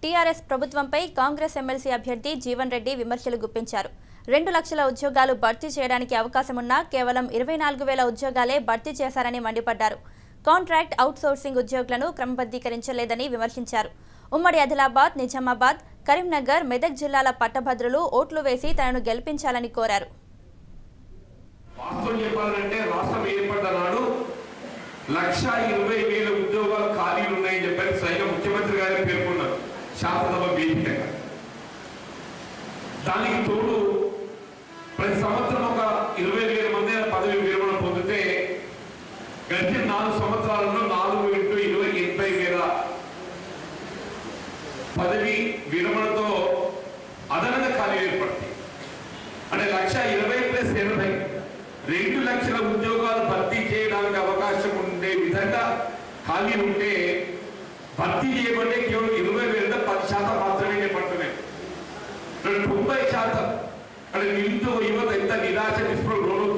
TRS ప్రభుత్వంపై Congress MLC అభ్యర్థి జీవన్ రెడ్డి విమర్శలు గుప్పించారు రెండు లక్షల ఉద్యోగాలు భర్తీ చేయడానికి అవకాశమున్నా కేవలం ఇరవై నాలుగు వేల ఉద్యోగాలే భర్తీ చేశారని మండిపడ్డారు కాంట్రాక్ట్ అవుట్సోర్సింగ్ ఉద్యోగులను క్రమబద్ధీకరించలేదని విమర్శించారు ఉమ్మడి ఆదిలాబాద్ నిజామాబాద్ కరీంనగర్ మెదక్ జిల్లాల పట్టభద్రులు ఓట్లు వేసి తనను గెలిపించాలని కోరారు వాస్తవం చెప్పాలంటే రాష్ట్రం ఏర్పడ్డ నాడు లక్ష ఇరవై వేల ఉద్యోగాలు ఖాళీలు ఉన్నాయని చెప్పని స్వయంగా ముఖ్యమంత్రి గారే పేర్కొన్నారు శాసనసభ వేదికగా దానికి తోడు ప్రతి సంవత్సరం ఒక ఇరవై వేల మంది పదవి విరమణ పొందితే గడిచిన నాలుగు సంవత్సరాలలో నాలుగు ఇంటూ ఇరవై ఎనభై వేల పదవి విరమణతో అదనంగా ఖాళీ ఏర్పడతాయి అంటే లక్ష ఇరవై ప్లస్ ఎనభై రెండు లక్షల ఉద్యోగాలు భర్తీ చేయడానికి అవకాశం ఉండే విధంగా ఖాళీ ఉంటే భర్తీ చేయబట్టే కేవలం ఇరవై వేల పది శాతం మాత్రమే చేపడుతున్నాయి తొంభై శాతం అంటే నిరుద్యోగ యువత ఎంత నిరాశ నిస్పృహ లోను